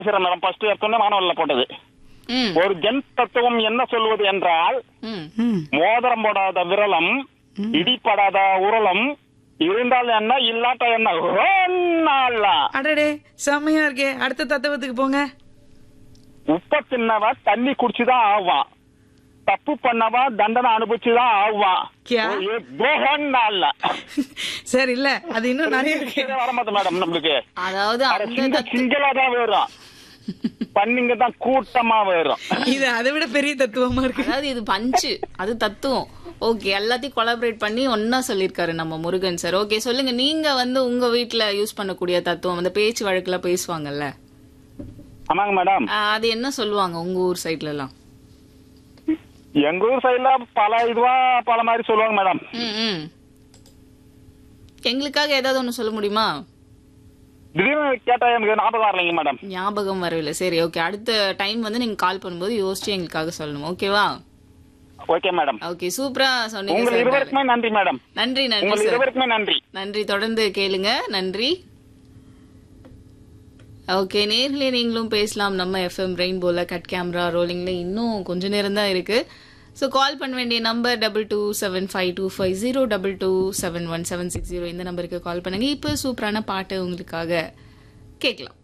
பேசுறேன் madam first எடுத்தோன்னே மாணவர்ல போட்டது ம் ஒரு ஜென் தத்துவம் என்ன சொல்வது என்றால் ம் ம் மோதிரம் போடாத விரலம் இடிப்படாத உரலம் இருந்தால் என்ன இல்லாட்ட என்ன ஒன்னால. அடடே செம்மையா இருக்கே அடுத்த தத்துவத்துக்கு போங்க உப்ப தின்னவ தண்ணி குடிச்சுதான் ஆவான் தப்பு பண்ணவ தண்டனை அனுபவிச்சுதான் ஆவான் கியா? ஏ, போகன்னால. சரி இல்ல அது இன்னும் நிறைய இருக்கு சரியா வர மாட்டேன் மேடம் நம்மளுக்கு அதாவது அட, அந்த சிங்க தத்து- சிங்களா தான் வரும் பண்ணிங்க தான் கூட்டமா வரும் இது அதை விட பெரிய தத்துவமா இருக்கு அதாவது இது பஞ்சு அது தத்துவம் ஓகே எல்லாத்தையும் கொலாபரேட் பண்ணி ஒன்னா சொல்லியிருக்காரு நம்ம முருகன் சார் ஓகே சொல்லுங்க நீங்க வந்து உங்க வீட்ல யூஸ் பண்ணக்கூடிய தத்துவம் அந்த பேச்சு வழக்குல பேசுவாங்கல்ல ஆமாங்க மேடம் ஆஹ், அது என்ன சொல்லுவாங்க உங்க ஊர் சைட்ல எல்லாம் எங்க ஊர் சைடுல பல இதுவா பல மாதிரி சொல்லுவாங்க மேடம் ம், ம். எங்களுக்காக ஏதாவது ஒண்ணு சொல்ல முடியுமா திடீர்னு கேட்டா எனக்கு ஞாபகம் வரலைங்க மேடம் ஞாபகம் வரவில்லை சரி ஓகே அடுத்த டைம் வந்து நீங்க கால் பண்ணும்போது யோசிச்சு எங்களுக்காக சொல்லணும் ஓகேவா ஓகே மேடம் ஓகே சூப்பரா சொன்னீங்க உங்கள் சார் இருவருக்குமே நன்றி மேடம் நன்றி நன்றி உங்கள் சார் இருவருக்குமே நன்றி நன்றி தொடர்ந்து கேளுங்க நன்றி ஓகே நேர்ல நீங்களும் பேசலாம் நம்ம எஃப்எம் ரெயின்போல கட் கேமரா ரோலிங்ல இன்னும் கொஞ்ச நேரம் தான் இருக்கு ஸோ கால் பண்ண வேண்டிய number double two seven five two five zero double two seven one seven six zero இந்த நம்பருக்கு கால் பண்ணுங்க இப்போ சூப்பரான பாட்டு உங்களுக்காக கேட்கலாம்